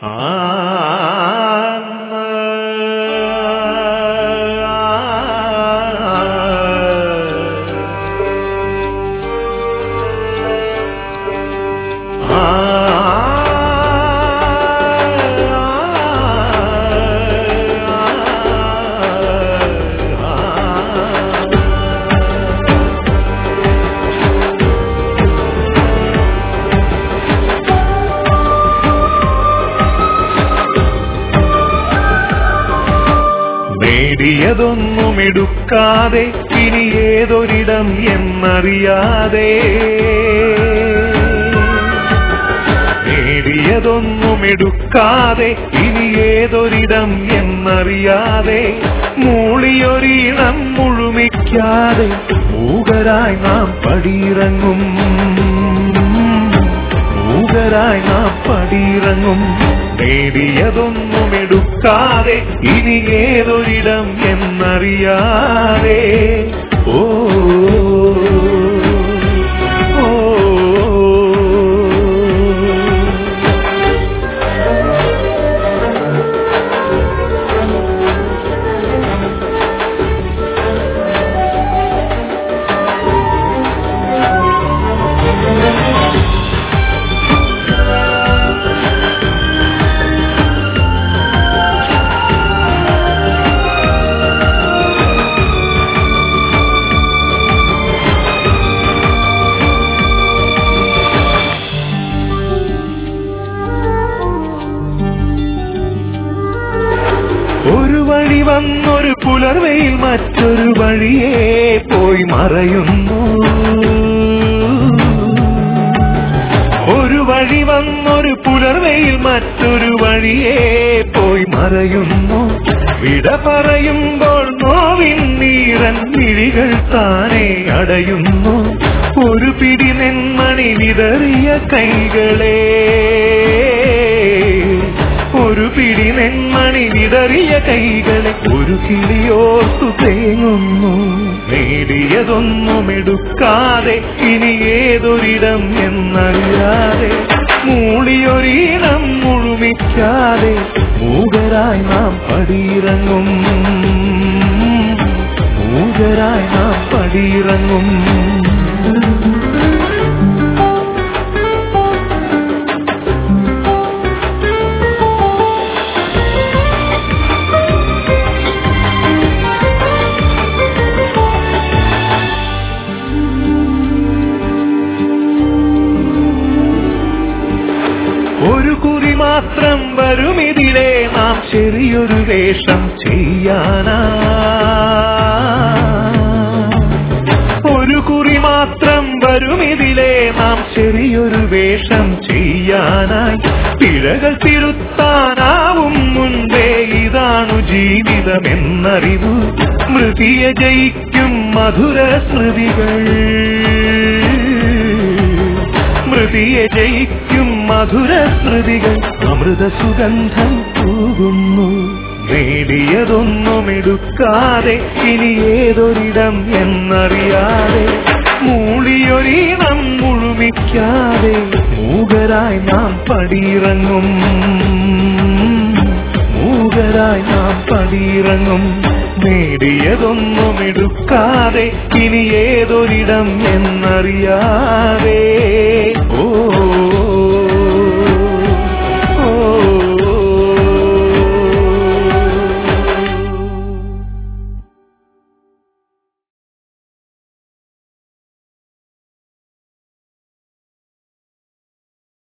നേടിയതൊന്നും എടുക്കാതെ ഇനി ഏതൊരിടം എന്നറിയാതെ നേടിയതൊന്നും എടുക്കാതെ ഇനി ഏതൊരിടം എന്നറിയാതെ മൂളിയൊരീണം മുഴുമിക്കാതെ മൂകരായി നാം പടിയിറങ്ങും മൂകരായി നാം പടിയിറങ്ങും നേടിയതൊന്നും എടുക്കാതെ ഇനി ഏതൊരിടം എന്നറിയാതെ ഓ ഓ, ഒരു വഴി വന്നൊരു പുലർവയിൽ മറ്റൊരു വഴിയെ പോയി മറയുന്നു ഒരു വഴി വന്നൊരു പുലർവയിൽ മറ്റൊരു വഴിയെ പോയി മറയുന്നു വിട പറയുമ്പോൾ നോവിൻ നീരൻ മിഴികൾ താനെ അടയുന്നു ഒരു പിടി നെന്മണി വിതറിയ കൈകളെ ഒരു പിടി നെന്മണി വിതറിയ കൈകളെ ഒരു കിളിയോർത്തു തേങ്ങുന്നു നേടിയതൊന്നും എടുക്കാതെ ഇനി ഏതൊരിടം എന്നറിയാതെ മൂളിയൊരീണം മുഴുമിക്കാതെ മൂകരായി നാം പടിയിറങ്ങും മൂകരായി നാം പടിയിറങ്ങും ഒരു കുറി മാത്രം വരുമിതിലെ നാം ചെറിയൊരു വേഷം ചെയ്യാനാ ഒരു കുറി മാത്രം വരുമിതിലെ നാം ചെറിയൊരു വേഷം ചെയ്യാനായി പിഴകൾ തിരുത്താനാവും മുൻപേ ഇതാണു ജീവിതമെന്നറിവു മൃതിയെ ജയിക്കും മധുര സ്മൃതികൾ സ്മൃതിയെ ജയിക്കും മധുര സ്മൃതികൾ അമൃത സുഗന്ധം തൂകുന്നു നേടിയതൊന്നും എടുക്കാതെ ഇനി ഏതൊരിടം എന്നറിയാതെ മൂളിയൊരീണം മുഴുമിക്കാതെ മൂകരായി നാം പടിയിറങ്ങും മൂകരായി നാം പടിയിറങ്ങും നേടിയതൊന്നും എടുക്കാതെ ഇനി ഏതൊരിടം എന്നറിയാതെ